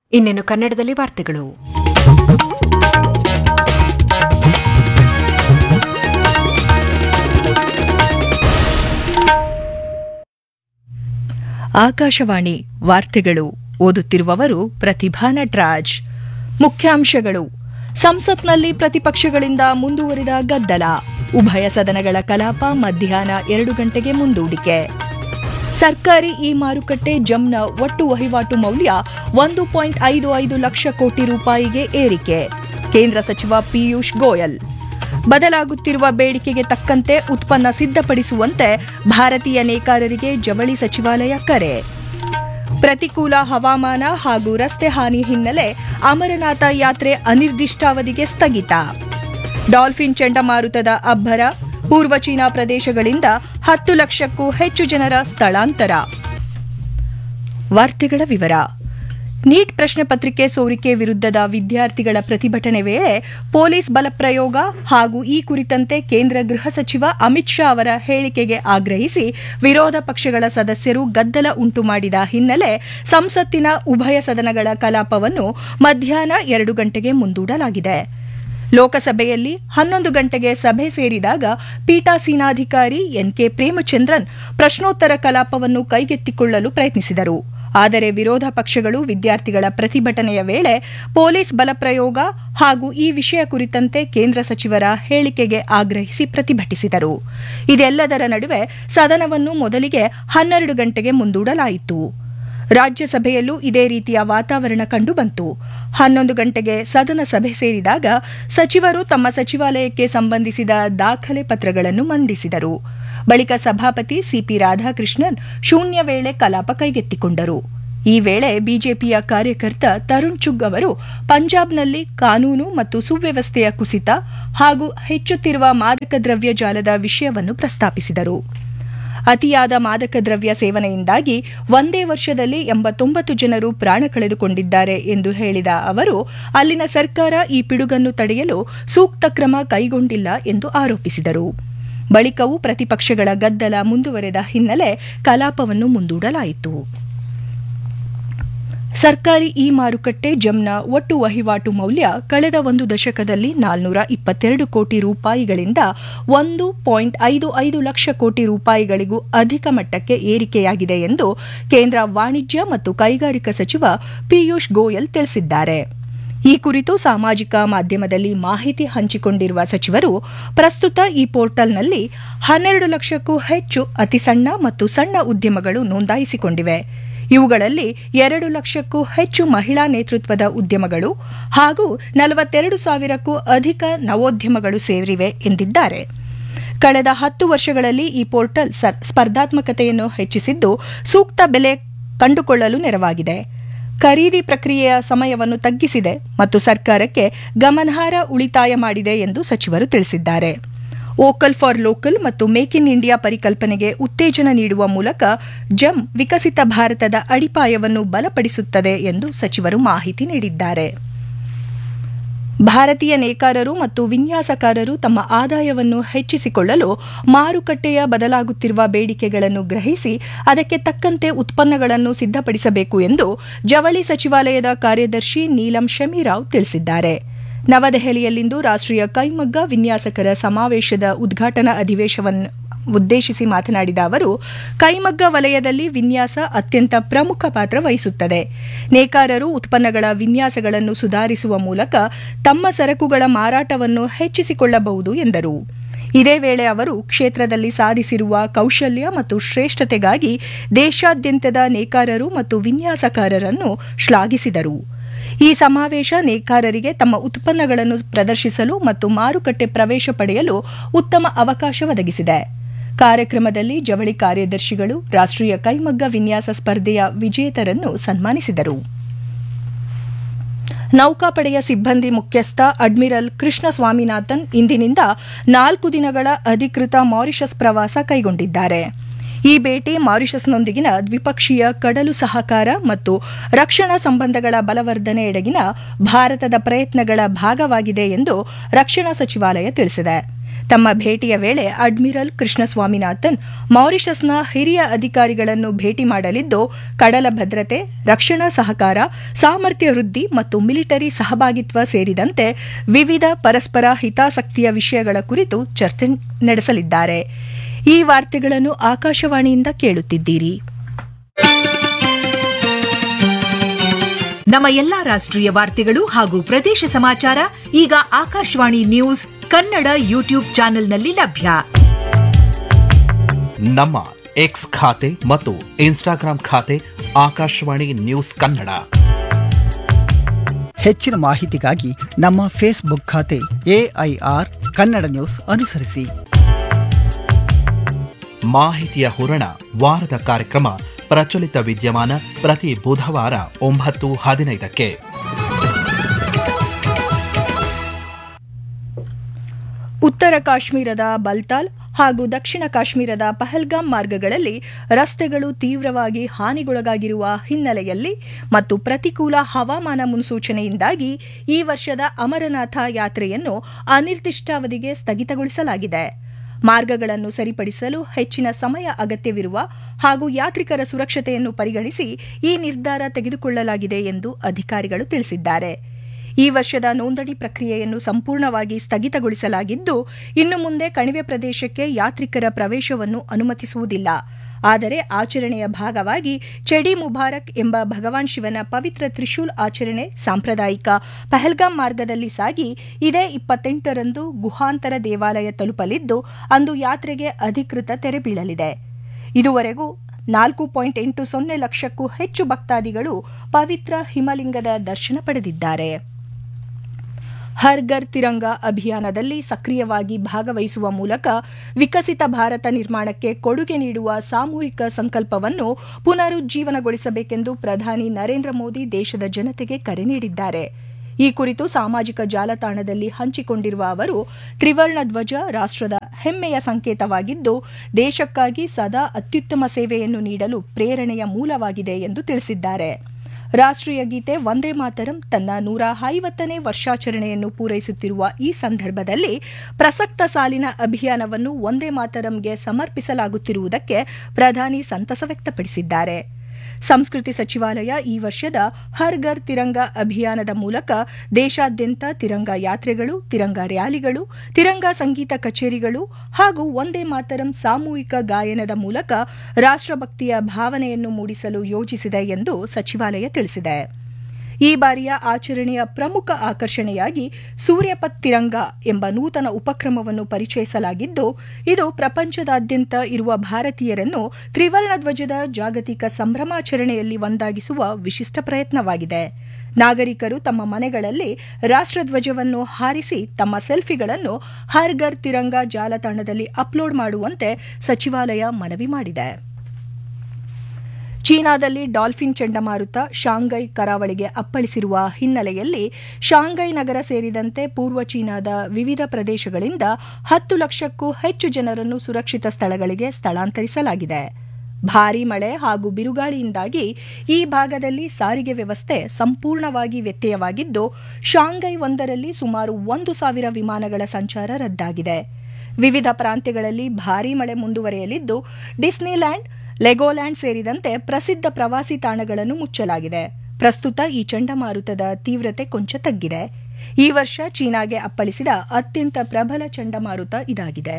ಇನ್ನೇನು ಕನ್ನಡದಲ್ಲಿ ವಾರ್ತೆಗಳು ಆಕಾಶವಾಣಿ ವಾರ್ತೆಗಳು ಓದುತ್ತಿರುವವರು ಪ್ರತಿಭಾ ನಟರಾಜ್ ಮುಖ್ಯಾಂಶಗಳು ಸಂಸತ್ನಲ್ಲಿ ಪ್ರತಿಪಕ್ಷಗಳಿಂದ ಮುಂದುವರಿದ ಗದ್ದಲ ಉಭಯ ಸದನಗಳ ಕಲಾಪ ಮಧ್ಯಾಹ್ನ ಎರಡು ಗಂಟೆಗೆ ಮುಂದೂಡಿಕೆ ಸರ್ಕಾರಿ ಇ ಮಾರುಕಟ್ಟೆ ಜಮ್ನ ಒಟ್ಟು ವಹಿವಾಟು ಮೌಲ್ಯ ಒಂದು ಪಾಯಿಂಟ್ ಐದು ಐದು ಲಕ್ಷ ಕೋಟಿ ರೂಪಾಯಿಗೆ ಏರಿಕೆ ಕೇಂದ್ರ ಸಚಿವ ಪಿಯೂಷ್ ಗೋಯಲ್ ಬದಲಾಗುತ್ತಿರುವ ಬೇಡಿಕೆಗೆ ತಕ್ಕಂತೆ ಉತ್ಪನ್ನ ಸಿದ್ಧಪಡಿಸುವಂತೆ ಭಾರತೀಯ ನೇಕಾರರಿಗೆ ಜವಳಿ ಸಚಿವಾಲಯ ಕರೆ ಪ್ರತಿಕೂಲ ಹವಾಮಾನ ಹಾಗೂ ರಸ್ತೆ ಹಾನಿ ಹಿನ್ನೆಲೆ ಅಮರನಾಥ ಯಾತ್ರೆ ಅನಿರ್ದಿಷ್ಟಾವಧಿಗೆ ಸ್ಥಗಿತ ಡಾಲ್ಫಿನ್ ಚಂಡಮಾರುತದ ಅಬ್ಬರ ಪೂರ್ವ ಚೀನಾ ಪ್ರದೇಶಗಳಿಂದ ಹತ್ತು ಲಕ್ಷಕ್ಕೂ ಹೆಚ್ಚು ಜನರ ಸ್ಥಳಾಂತರ ವಾರ್ತೆಗಳ ವಿವರ ನೀಟ್ ಪ್ರಶ್ನೆ ಪತ್ರಿಕೆ ಸೋರಿಕೆ ವಿರುದ್ಧದ ವಿದ್ಯಾರ್ಥಿಗಳ ಪ್ರತಿಭಟನೆ ವೇಳೆ ಪೊಲೀಸ್ ಬಲಪ್ರಯೋಗ ಹಾಗೂ ಈ ಕುರಿತಂತೆ ಕೇಂದ್ರ ಗೃಹ ಸಚಿವ ಅಮಿತ್ ಶಾ ಅವರ ಹೇಳಿಕೆಗೆ ಆಗ್ರಹಿಸಿ ವಿರೋಧ ಪಕ್ಷಗಳ ಸದಸ್ಯರು ಗದ್ದಲ ಉಂಟು ಮಾಡಿದ ಹಿನ್ನೆಲೆ ಸಂಸತ್ತಿನ ಉಭಯ ಸದನಗಳ ಕಲಾಪವನ್ನು ಮಧ್ಯಾಹ್ನ ಎರಡು ಗಂಟೆಗೆ ಮುಂದೂಡಲಾಗಿದೆ ಲೋಕಸಭೆಯಲ್ಲಿ ಹನ್ನೊಂದು ಗಂಟೆಗೆ ಸಭೆ ಸೇರಿದಾಗ ಪೀಠಾಸೀನಾಧಿಕಾರಿ ಎನ್ಕೆ ಪ್ರೇಮಚಂದ್ರನ್ ಪ್ರಶ್ನೋತ್ತರ ಕಲಾಪವನ್ನು ಕೈಗೆತ್ತಿಕೊಳ್ಳಲು ಪ್ರಯತ್ನಿಸಿದರು ಆದರೆ ವಿರೋಧ ಪಕ್ಷಗಳು ವಿದ್ಯಾರ್ಥಿಗಳ ಪ್ರತಿಭಟನೆಯ ವೇಳೆ ಪೊಲೀಸ್ ಬಲಪ್ರಯೋಗ ಹಾಗೂ ಈ ವಿಷಯ ಕುರಿತಂತೆ ಕೇಂದ್ರ ಸಚಿವರ ಹೇಳಿಕೆಗೆ ಆಗ್ರಹಿಸಿ ಪ್ರತಿಭಟಿಸಿದರು ಇದೆಲ್ಲದರ ನಡುವೆ ಸದನವನ್ನು ಮೊದಲಿಗೆ ಹನ್ನೆರಡು ಗಂಟೆಗೆ ಮುಂದೂಡಲಾಯಿತು ರಾಜ್ಯಸಭೆಯಲ್ಲೂ ಇದೇ ರೀತಿಯ ವಾತಾವರಣ ಕಂಡುಬಂತು ಹನ್ನೊಂದು ಗಂಟೆಗೆ ಸದನ ಸಭೆ ಸೇರಿದಾಗ ಸಚಿವರು ತಮ್ಮ ಸಚಿವಾಲಯಕ್ಕೆ ಸಂಬಂಧಿಸಿದ ದಾಖಲೆ ಪತ್ರಗಳನ್ನು ಮಂಡಿಸಿದರು ಬಳಿಕ ಸಭಾಪತಿ ಸಿಪಿ ರಾಧಾಕೃಷ್ಣನ್ ಶೂನ್ಯ ವೇಳೆ ಕಲಾಪ ಕೈಗೆತ್ತಿಕೊಂಡರು ಈ ವೇಳೆ ಬಿಜೆಪಿಯ ಕಾರ್ಯಕರ್ತ ತರುಣ್ ಚುಗ್ ಅವರು ಪಂಜಾಬ್ನಲ್ಲಿ ಕಾನೂನು ಮತ್ತು ಸುವ್ಯವಸ್ಥೆಯ ಕುಸಿತ ಹಾಗೂ ಹೆಚ್ಚುತ್ತಿರುವ ಮಾದಕ ದ್ರವ್ಯ ಜಾಲದ ವಿಷಯವನ್ನು ಪ್ರಸ್ತಾಪಿಸಿದರು ಅತಿಯಾದ ಮಾದಕ ದ್ರವ್ಯ ಸೇವನೆಯಿಂದಾಗಿ ಒಂದೇ ವರ್ಷದಲ್ಲಿ ಎಂಬತ್ತೊಂಬತ್ತು ಜನರು ಪ್ರಾಣ ಕಳೆದುಕೊಂಡಿದ್ದಾರೆ ಎಂದು ಹೇಳಿದ ಅವರು ಅಲ್ಲಿನ ಸರ್ಕಾರ ಈ ಪಿಡುಗನ್ನು ತಡೆಯಲು ಸೂಕ್ತ ಕ್ರಮ ಕೈಗೊಂಡಿಲ್ಲ ಎಂದು ಆರೋಪಿಸಿದರು ಬಳಿಕವೂ ಪ್ರತಿಪಕ್ಷಗಳ ಗದ್ದಲ ಮುಂದುವರೆದ ಹಿನ್ನೆಲೆ ಕಲಾಪವನ್ನು ಮುಂದೂಡಲಾಯಿತು ಸರ್ಕಾರಿ ಇ ಮಾರುಕಟ್ಟೆ ಜಮ್ನ ಒಟ್ಟು ವಹಿವಾಟು ಮೌಲ್ಯ ಕಳೆದ ಒಂದು ದಶಕದಲ್ಲಿ ನಾಲ್ನೂರ ಇಪ್ಪತ್ತೆರಡು ಕೋಟಿ ರೂಪಾಯಿಗಳಿಂದ ಒಂದು ಪಾಯಿಂಟ್ ಐದು ಐದು ಲಕ್ಷ ಕೋಟಿ ರೂಪಾಯಿಗಳಿಗೂ ಅಧಿಕ ಮಟ್ಟಕ್ಕೆ ಏರಿಕೆಯಾಗಿದೆ ಎಂದು ಕೇಂದ್ರ ವಾಣಿಜ್ಯ ಮತ್ತು ಕೈಗಾರಿಕಾ ಸಚಿವ ಪಿಯೂಷ್ ಗೋಯಲ್ ತಿಳಿಸಿದ್ದಾರೆ ಈ ಕುರಿತು ಸಾಮಾಜಿಕ ಮಾಧ್ಯಮದಲ್ಲಿ ಮಾಹಿತಿ ಹಂಚಿಕೊಂಡಿರುವ ಸಚಿವರು ಪ್ರಸ್ತುತ ಈ ಪೋರ್ಟಲ್ನಲ್ಲಿ ಹನ್ನೆರಡು ಲಕ್ಷಕ್ಕೂ ಹೆಚ್ಚು ಅತಿಸಣ್ಣ ಮತ್ತು ಸಣ್ಣ ಉದ್ಯಮಗಳು ನೋಂದಾಯಿಸಿಕೊಂಡಿವೆ ಇವುಗಳಲ್ಲಿ ಎರಡು ಲಕ್ಷಕ್ಕೂ ಹೆಚ್ಚು ಮಹಿಳಾ ನೇತೃತ್ವದ ಉದ್ಯಮಗಳು ಹಾಗೂ ನಲವತ್ತೆರಡು ಸಾವಿರಕ್ಕೂ ಅಧಿಕ ನವೋದ್ಯಮಗಳು ಸೇರಿವೆ ಎಂದಿದ್ದಾರೆ ಕಳೆದ ಹತ್ತು ವರ್ಷಗಳಲ್ಲಿ ಈ ಪೋರ್ಟಲ್ ಸ್ಪರ್ಧಾತ್ಮಕತೆಯನ್ನು ಹೆಚ್ಚಿಸಿದ್ದು ಸೂಕ್ತ ಬೆಲೆ ಕಂಡುಕೊಳ್ಳಲು ನೆರವಾಗಿದೆ ಖರೀದಿ ಪ್ರಕ್ರಿಯೆಯ ಸಮಯವನ್ನು ತಗ್ಗಿಸಿದೆ ಮತ್ತು ಸರ್ಕಾರಕ್ಕೆ ಗಮನಾರ್ಹ ಉಳಿತಾಯ ಮಾಡಿದೆ ಎಂದು ಸಚಿವರು ತಿಳಿಸಿದ್ದಾರೆ ವೋಕಲ್ ಫಾರ್ ಲೋಕಲ್ ಮತ್ತು ಮೇಕ್ ಇನ್ ಇಂಡಿಯಾ ಪರಿಕಲ್ಪನೆಗೆ ಉತ್ತೇಜನ ನೀಡುವ ಮೂಲಕ ಜಮ್ ವಿಕಸಿತ ಭಾರತದ ಅಡಿಪಾಯವನ್ನು ಬಲಪಡಿಸುತ್ತದೆ ಎಂದು ಸಚಿವರು ಮಾಹಿತಿ ನೀಡಿದ್ದಾರೆ ಭಾರತೀಯ ನೇಕಾರರು ಮತ್ತು ವಿನ್ಯಾಸಕಾರರು ತಮ್ಮ ಆದಾಯವನ್ನು ಹೆಚ್ಚಿಸಿಕೊಳ್ಳಲು ಮಾರುಕಟ್ಟೆಯ ಬದಲಾಗುತ್ತಿರುವ ಬೇಡಿಕೆಗಳನ್ನು ಗ್ರಹಿಸಿ ಅದಕ್ಕೆ ತಕ್ಕಂತೆ ಉತ್ಪನ್ನಗಳನ್ನು ಸಿದ್ಧಪಡಿಸಬೇಕು ಎಂದು ಜವಳಿ ಸಚಿವಾಲಯದ ಕಾರ್ಯದರ್ಶಿ ನೀಲಂ ಶಮೀರಾವ್ ತಿಳಿಸಿದ್ದಾರೆ ನವದೆಹಲಿಯಲ್ಲಿಂದು ರಾಷ್ಟೀಯ ಕೈಮಗ್ಗ ವಿನ್ಯಾಸಕರ ಸಮಾವೇಶದ ಉದ್ಘಾಟನಾ ಅಧಿವೇಶವನ್ನು ಉದ್ದೇಶಿಸಿ ಮಾತನಾಡಿದ ಅವರು ಕೈಮಗ್ಗ ವಲಯದಲ್ಲಿ ವಿನ್ಯಾಸ ಅತ್ಯಂತ ಪ್ರಮುಖ ಪಾತ್ರ ವಹಿಸುತ್ತದೆ ನೇಕಾರರು ಉತ್ಪನ್ನಗಳ ವಿನ್ಯಾಸಗಳನ್ನು ಸುಧಾರಿಸುವ ಮೂಲಕ ತಮ್ಮ ಸರಕುಗಳ ಮಾರಾಟವನ್ನು ಹೆಚ್ಚಿಸಿಕೊಳ್ಳಬಹುದು ಎಂದರು ಇದೇ ವೇಳೆ ಅವರು ಕ್ಷೇತ್ರದಲ್ಲಿ ಸಾಧಿಸಿರುವ ಕೌಶಲ್ಯ ಮತ್ತು ಶ್ರೇಷ್ಠತೆಗಾಗಿ ದೇಶಾದ್ಯಂತದ ನೇಕಾರರು ಮತ್ತು ವಿನ್ಯಾಸಕಾರರನ್ನು ಶ್ಲಾಘಿಸಿದರು ಈ ಸಮಾವೇಶ ನೇಕಾರರಿಗೆ ತಮ್ಮ ಉತ್ಪನ್ನಗಳನ್ನು ಪ್ರದರ್ಶಿಸಲು ಮತ್ತು ಮಾರುಕಟ್ಟೆ ಪ್ರವೇಶ ಪಡೆಯಲು ಉತ್ತಮ ಅವಕಾಶ ಒದಗಿಸಿದೆ ಕಾರ್ಯಕ್ರಮದಲ್ಲಿ ಜವಳಿ ಕಾರ್ಯದರ್ಶಿಗಳು ರಾಷ್ಟೀಯ ಕೈಮಗ್ಗ ವಿನ್ಯಾಸ ಸ್ಪರ್ಧೆಯ ವಿಜೇತರನ್ನು ಸನ್ಮಾನಿಸಿದರು ನೌಕಾಪಡೆಯ ಸಿಬ್ಬಂದಿ ಮುಖ್ಯಸ್ಥ ಅಡ್ಮಿರಲ್ ಕೃಷ್ಣ ಸ್ವಾಮಿನಾಥನ್ ಇಂದಿನಿಂದ ನಾಲ್ಕು ದಿನಗಳ ಅಧಿಕೃತ ಮಾರಿಷಸ್ ಪ್ರವಾಸ ಕೈಗೊಂಡಿದ್ದಾರೆ ಈ ಭೇಟಿ ಮಾರಿಷಸ್ನೊಂದಿಗಿನ ದ್ವಿಪಕ್ಷೀಯ ಕಡಲು ಸಹಕಾರ ಮತ್ತು ರಕ್ಷಣಾ ಸಂಬಂಧಗಳ ಬಲವರ್ಧನೆಯೆಡೆಗಿನ ಭಾರತದ ಪ್ರಯತ್ನಗಳ ಭಾಗವಾಗಿದೆ ಎಂದು ರಕ್ಷಣಾ ಸಚಿವಾಲಯ ತಿಳಿಸಿದೆ ತಮ್ಮ ಭೇಟಿಯ ವೇಳೆ ಅಡ್ಮಿರಲ್ ಕೃಷ್ಣ ಸ್ವಾಮಿನಾಥನ್ ಮಾರಿಷಸ್ನ ಹಿರಿಯ ಅಧಿಕಾರಿಗಳನ್ನು ಭೇಟಿ ಮಾಡಲಿದ್ದು ಕಡಲ ಭದ್ರತೆ ರಕ್ಷಣಾ ಸಹಕಾರ ಸಾಮರ್ಥ್ಯ ವೃದ್ಧಿ ಮತ್ತು ಮಿಲಿಟರಿ ಸಹಭಾಗಿತ್ವ ಸೇರಿದಂತೆ ವಿವಿಧ ಪರಸ್ಪರ ಹಿತಾಸಕ್ತಿಯ ವಿಷಯಗಳ ಕುರಿತು ಚರ್ಚೆ ನಡೆಸಲಿದ್ದಾರೆ ಈ ವಾರ್ತೆಗಳನ್ನು ಆಕಾಶವಾಣಿಯಿಂದ ಕೇಳುತ್ತಿದ್ದೀರಿ ನಮ್ಮ ಎಲ್ಲಾ ರಾಷ್ಟ್ರೀಯ ವಾರ್ತೆಗಳು ಹಾಗೂ ಪ್ರದೇಶ ಸಮಾಚಾರ ಈಗ ಆಕಾಶವಾಣಿ ನ್ಯೂಸ್ ಕನ್ನಡ ಯೂಟ್ಯೂಬ್ ಚಾನೆಲ್ನಲ್ಲಿ ಲಭ್ಯ ನಮ್ಮ ಎಕ್ಸ್ ಖಾತೆ ಮತ್ತು ಇನ್ಸ್ಟಾಗ್ರಾಂ ಖಾತೆ ಆಕಾಶವಾಣಿ ನ್ಯೂಸ್ ಕನ್ನಡ ಹೆಚ್ಚಿನ ಮಾಹಿತಿಗಾಗಿ ನಮ್ಮ ಫೇಸ್ಬುಕ್ ಖಾತೆ ಎಐಆರ್ ಕನ್ನಡ ನ್ಯೂಸ್ ಅನುಸರಿಸಿ ಮಾಹಿತಿಯ ಹೂರಣ ವಾರದ ಕಾರ್ಯಕ್ರಮ ಪ್ರಚಲಿತ ವಿದ್ಯಮಾನ ಪ್ರತಿ ಬುಧವಾರ ಒಂಬತ್ತು ಹದಿನೈದಕ್ಕೆ ಉತ್ತರ ಕಾಶ್ಮೀರದ ಬಲ್ತಾಲ್ ಹಾಗೂ ದಕ್ಷಿಣ ಕಾಶ್ಮೀರದ ಪಹಲ್ಗಾಮ್ ಮಾರ್ಗಗಳಲ್ಲಿ ರಸ್ತೆಗಳು ತೀವ್ರವಾಗಿ ಹಾನಿಗೊಳಗಾಗಿರುವ ಹಿನ್ನೆಲೆಯಲ್ಲಿ ಮತ್ತು ಪ್ರತಿಕೂಲ ಹವಾಮಾನ ಮುನ್ಸೂಚನೆಯಿಂದಾಗಿ ಈ ವರ್ಷದ ಅಮರನಾಥ ಯಾತ್ರೆಯನ್ನು ಅನಿರ್ದಿಷ್ಟಾವಧಿಗೆ ಸ್ಥಗಿತಗೊಳಿಸಲಾಗಿದೆ ಮಾರ್ಗಗಳನ್ನು ಸರಿಪಡಿಸಲು ಹೆಚ್ಚಿನ ಸಮಯ ಅಗತ್ಯವಿರುವ ಹಾಗೂ ಯಾತ್ರಿಕರ ಸುರಕ್ಷತೆಯನ್ನು ಪರಿಗಣಿಸಿ ಈ ನಿರ್ಧಾರ ತೆಗೆದುಕೊಳ್ಳಲಾಗಿದೆ ಎಂದು ಅಧಿಕಾರಿಗಳು ತಿಳಿಸಿದ್ದಾರೆ ಈ ವರ್ಷದ ನೋಂದಣಿ ಪ್ರಕ್ರಿಯೆಯನ್ನು ಸಂಪೂರ್ಣವಾಗಿ ಸ್ಥಗಿತಗೊಳಿಸಲಾಗಿದ್ದು ಇನ್ನು ಮುಂದೆ ಕಣಿವೆ ಪ್ರದೇಶಕ್ಕೆ ಯಾತ್ರಿಕರ ಪ್ರವೇಶವನ್ನು ಅನುಮತಿಸುವುದಿಲ್ಲ ಆದರೆ ಆಚರಣೆಯ ಭಾಗವಾಗಿ ಚೆಡಿ ಮುಬಾರಕ್ ಎಂಬ ಭಗವಾನ್ ಶಿವನ ಪವಿತ್ರ ತ್ರಿಶೂಲ್ ಆಚರಣೆ ಸಾಂಪ್ರದಾಯಿಕ ಪಹಲ್ಗಾಮ್ ಮಾರ್ಗದಲ್ಲಿ ಸಾಗಿ ಇದೇ ಇಪ್ಪತ್ತೆಂಟರಂದು ಗುಹಾಂತರ ದೇವಾಲಯ ತಲುಪಲಿದ್ದು ಅಂದು ಯಾತ್ರೆಗೆ ಅಧಿಕೃತ ತೆರೆ ಬೀಳಲಿದೆ ಇದುವರೆಗೂ ನಾಲ್ಕು ಪಾಯಿಂಟ್ ಎಂಟು ಸೊನ್ನೆ ಲಕ್ಷಕ್ಕೂ ಹೆಚ್ಚು ಭಕ್ತಾದಿಗಳು ಪವಿತ್ರ ಹಿಮಲಿಂಗದ ದರ್ಶನ ಪಡೆದಿದ್ದಾರೆ ಹರ್ ಘರ್ ತಿರಂಗ ಅಭಿಯಾನದಲ್ಲಿ ಸಕ್ರಿಯವಾಗಿ ಭಾಗವಹಿಸುವ ಮೂಲಕ ವಿಕಸಿತ ಭಾರತ ನಿರ್ಮಾಣಕ್ಕೆ ಕೊಡುಗೆ ನೀಡುವ ಸಾಮೂಹಿಕ ಸಂಕಲ್ಪವನ್ನು ಪುನರುಜ್ಜೀವನಗೊಳಿಸಬೇಕೆಂದು ಪ್ರಧಾನಿ ನರೇಂದ್ರ ಮೋದಿ ದೇಶದ ಜನತೆಗೆ ಕರೆ ನೀಡಿದ್ದಾರೆ ಈ ಕುರಿತು ಸಾಮಾಜಿಕ ಜಾಲತಾಣದಲ್ಲಿ ಹಂಚಿಕೊಂಡಿರುವ ಅವರು ತ್ರಿವರ್ಣ ಧ್ವಜ ರಾಷ್ಟ್ರದ ಹೆಮ್ಮೆಯ ಸಂಕೇತವಾಗಿದ್ದು ದೇಶಕ್ಕಾಗಿ ಸದಾ ಅತ್ಯುತ್ತಮ ಸೇವೆಯನ್ನು ನೀಡಲು ಪ್ರೇರಣೆಯ ಮೂಲವಾಗಿದೆ ಎಂದು ತಿಳಿಸಿದ್ದಾರೆ ರಾಷ್ಟ್ರೀಯ ಗೀತೆ ವಂದೇ ಮಾತರಂ ತನ್ನ ನೂರ ಐವತ್ತನೇ ವರ್ಷಾಚರಣೆಯನ್ನು ಪೂರೈಸುತ್ತಿರುವ ಈ ಸಂದರ್ಭದಲ್ಲಿ ಪ್ರಸಕ್ತ ಸಾಲಿನ ಅಭಿಯಾನವನ್ನು ವಂದೇ ಮಾತರಂಗೆ ಸಮರ್ಪಿಸಲಾಗುತ್ತಿರುವುದಕ್ಕೆ ಪ್ರಧಾನಿ ಸಂತಸ ವ್ಯಕ್ತಪಡಿಸಿದ್ದಾರೆ ಸಂಸ್ಕೃತಿ ಸಚಿವಾಲಯ ಈ ವರ್ಷದ ಹರ್ ಘರ್ ತಿರಂಗ ಅಭಿಯಾನದ ಮೂಲಕ ದೇಶಾದ್ಯಂತ ತಿರಂಗ ಯಾತ್ರೆಗಳು ತಿರಂಗ ರ್ಯಾಲಿಗಳು ತಿರಂಗ ಸಂಗೀತ ಕಚೇರಿಗಳು ಹಾಗೂ ಒಂದೇ ಮಾತರಂ ಸಾಮೂಹಿಕ ಗಾಯನದ ಮೂಲಕ ರಾಷ್ಟ್ರಭಕ್ತಿಯ ಭಾವನೆಯನ್ನು ಮೂಡಿಸಲು ಯೋಜಿಸಿದೆ ಎಂದು ಸಚಿವಾಲಯ ತಿಳಿಸಿದೆ ಈ ಬಾರಿಯ ಆಚರಣೆಯ ಪ್ರಮುಖ ಆಕರ್ಷಣೆಯಾಗಿ ಸೂರ್ಯಪತ್ ತಿರಂಗ ಎಂಬ ನೂತನ ಉಪಕ್ರಮವನ್ನು ಪರಿಚಯಿಸಲಾಗಿದ್ದು ಇದು ಪ್ರಪಂಚದಾದ್ಯಂತ ಇರುವ ಭಾರತೀಯರನ್ನು ತ್ರಿವರ್ಣ ಧ್ವಜದ ಜಾಗತಿಕ ಸಂಭ್ರಮಾಚರಣೆಯಲ್ಲಿ ಒಂದಾಗಿಸುವ ವಿಶಿಷ್ಟ ಪ್ರಯತ್ನವಾಗಿದೆ ನಾಗರಿಕರು ತಮ್ಮ ಮನೆಗಳಲ್ಲಿ ರಾಷ್ಟ್ರಧ್ವಜವನ್ನು ಹಾರಿಸಿ ತಮ್ಮ ಸೆಲ್ಫಿಗಳನ್ನು ಹರ್ ಘರ್ ತಿರಂಗ ಜಾಲತಾಣದಲ್ಲಿ ಅಪ್ಲೋಡ್ ಮಾಡುವಂತೆ ಸಚಿವಾಲಯ ಮನವಿ ಮಾಡಿದೆ ಚೀನಾದಲ್ಲಿ ಡಾಲ್ಫಿನ್ ಚಂಡಮಾರುತ ಶಾಂಘೈ ಕರಾವಳಿಗೆ ಅಪ್ಪಳಿಸಿರುವ ಹಿನ್ನೆಲೆಯಲ್ಲಿ ಶಾಂಘೈ ನಗರ ಸೇರಿದಂತೆ ಪೂರ್ವ ಚೀನಾದ ವಿವಿಧ ಪ್ರದೇಶಗಳಿಂದ ಹತ್ತು ಲಕ್ಷಕ್ಕೂ ಹೆಚ್ಚು ಜನರನ್ನು ಸುರಕ್ಷಿತ ಸ್ಥಳಗಳಿಗೆ ಸ್ಥಳಾಂತರಿಸಲಾಗಿದೆ ಭಾರೀ ಮಳೆ ಹಾಗೂ ಬಿರುಗಾಳಿಯಿಂದಾಗಿ ಈ ಭಾಗದಲ್ಲಿ ಸಾರಿಗೆ ವ್ಯವಸ್ಥೆ ಸಂಪೂರ್ಣವಾಗಿ ವ್ಯತ್ಯಯವಾಗಿದ್ದು ಶಾಂಘೈ ಒಂದರಲ್ಲಿ ಸುಮಾರು ಒಂದು ಸಾವಿರ ವಿಮಾನಗಳ ಸಂಚಾರ ರದ್ದಾಗಿದೆ ವಿವಿಧ ಪ್ರಾಂತ್ಯಗಳಲ್ಲಿ ಭಾರೀ ಮಳೆ ಮುಂದುವರೆಯಲಿದ್ದು ಡಿಸ್ನಿಲ್ಯಾಂಡ್ ಲೆಗೋಲ್ಯಾಂಡ್ ಸೇರಿದಂತೆ ಪ್ರಸಿದ್ಧ ಪ್ರವಾಸಿ ತಾಣಗಳನ್ನು ಮುಚ್ಚಲಾಗಿದೆ ಪ್ರಸ್ತುತ ಈ ಚಂಡಮಾರುತದ ತೀವ್ರತೆ ಕೊಂಚ ತಗ್ಗಿದೆ ಈ ವರ್ಷ ಚೀನಾಗೆ ಅಪ್ಪಳಿಸಿದ ಅತ್ಯಂತ ಪ್ರಬಲ ಚಂಡಮಾರುತ ಇದಾಗಿದೆ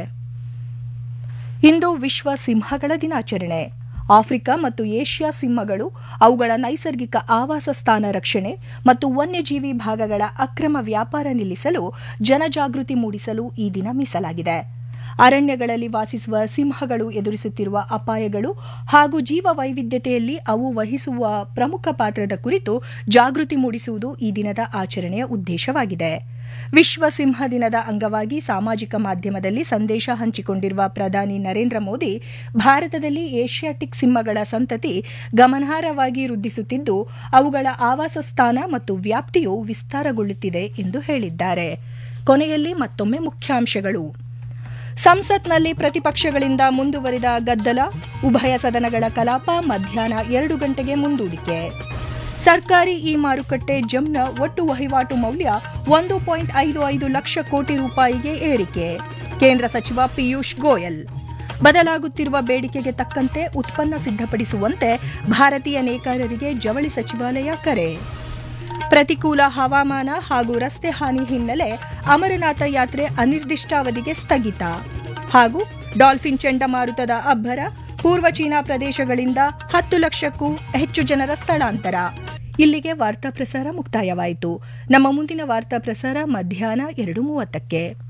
ಇಂದು ವಿಶ್ವ ಸಿಂಹಗಳ ದಿನಾಚರಣೆ ಆಫ್ರಿಕಾ ಮತ್ತು ಏಷ್ಯಾ ಸಿಂಹಗಳು ಅವುಗಳ ನೈಸರ್ಗಿಕ ಆವಾಸ ಸ್ಥಾನ ರಕ್ಷಣೆ ಮತ್ತು ವನ್ಯಜೀವಿ ಭಾಗಗಳ ಅಕ್ರಮ ವ್ಯಾಪಾರ ನಿಲ್ಲಿಸಲು ಜನಜಾಗೃತಿ ಮೂಡಿಸಲು ಈ ದಿನ ಮೀಸಲಾಗಿದೆ ಅರಣ್ಯಗಳಲ್ಲಿ ವಾಸಿಸುವ ಸಿಂಹಗಳು ಎದುರಿಸುತ್ತಿರುವ ಅಪಾಯಗಳು ಹಾಗೂ ಜೀವ ವೈವಿಧ್ಯತೆಯಲ್ಲಿ ಅವು ವಹಿಸುವ ಪ್ರಮುಖ ಪಾತ್ರದ ಕುರಿತು ಜಾಗೃತಿ ಮೂಡಿಸುವುದು ಈ ದಿನದ ಆಚರಣೆಯ ಉದ್ದೇಶವಾಗಿದೆ ವಿಶ್ವ ಸಿಂಹ ದಿನದ ಅಂಗವಾಗಿ ಸಾಮಾಜಿಕ ಮಾಧ್ಯಮದಲ್ಲಿ ಸಂದೇಶ ಹಂಚಿಕೊಂಡಿರುವ ಪ್ರಧಾನಿ ನರೇಂದ್ರ ಮೋದಿ ಭಾರತದಲ್ಲಿ ಏಷ್ಯಾಟಿಕ್ ಸಿಂಹಗಳ ಸಂತತಿ ಗಮನಾರ್ಹವಾಗಿ ವೃದ್ಧಿಸುತ್ತಿದ್ದು ಅವುಗಳ ಆವಾಸ ಸ್ಥಾನ ಮತ್ತು ವ್ಯಾಪ್ತಿಯು ವಿಸ್ತಾರಗೊಳ್ಳುತ್ತಿದೆ ಎಂದು ಹೇಳಿದ್ದಾರೆ ಕೊನೆಯಲ್ಲಿ ಮತ್ತೊಮ್ಮೆ ಮುಖ್ಯಾಂಶಗಳು ಸಂಸತ್ನಲ್ಲಿ ಪ್ರತಿಪಕ್ಷಗಳಿಂದ ಮುಂದುವರಿದ ಗದ್ದಲ ಉಭಯ ಸದನಗಳ ಕಲಾಪ ಮಧ್ಯಾಹ್ನ ಎರಡು ಗಂಟೆಗೆ ಮುಂದೂಡಿಕೆ ಸರ್ಕಾರಿ ಇ ಮಾರುಕಟ್ಟೆ ಜಮ್ನ ಒಟ್ಟು ವಹಿವಾಟು ಮೌಲ್ಯ ಒಂದು ಪಾಯಿಂಟ್ ಐದು ಐದು ಲಕ್ಷ ಕೋಟಿ ರೂಪಾಯಿಗೆ ಏರಿಕೆ ಕೇಂದ್ರ ಸಚಿವ ಪಿಯೂಷ್ ಗೋಯಲ್ ಬದಲಾಗುತ್ತಿರುವ ಬೇಡಿಕೆಗೆ ತಕ್ಕಂತೆ ಉತ್ಪನ್ನ ಸಿದ್ಧಪಡಿಸುವಂತೆ ಭಾರತೀಯ ನೇಕಾರರಿಗೆ ಜವಳಿ ಸಚಿವಾಲಯ ಕರೆ ಪ್ರತಿಕೂಲ ಹವಾಮಾನ ಹಾಗೂ ರಸ್ತೆ ಹಾನಿ ಹಿನ್ನೆಲೆ ಅಮರನಾಥ ಯಾತ್ರೆ ಅನಿರ್ದಿಷ್ಟಾವಧಿಗೆ ಸ್ಥಗಿತ ಹಾಗೂ ಡಾಲ್ಫಿನ್ ಚಂಡಮಾರುತದ ಅಬ್ಬರ ಪೂರ್ವ ಚೀನಾ ಪ್ರದೇಶಗಳಿಂದ ಹತ್ತು ಲಕ್ಷಕ್ಕೂ ಹೆಚ್ಚು ಜನರ ಸ್ಥಳಾಂತರ ಇಲ್ಲಿಗೆ ವಾರ್ತಾ ಪ್ರಸಾರ ಮುಕ್ತಾಯವಾಯಿತು ನಮ್ಮ ಮುಂದಿನ ವಾರ್ತಾ ಪ್ರಸಾರ ಮಧ್ಯಾಹ್ನ ಎರಡು ಮೂವತ್ತಕ್ಕೆ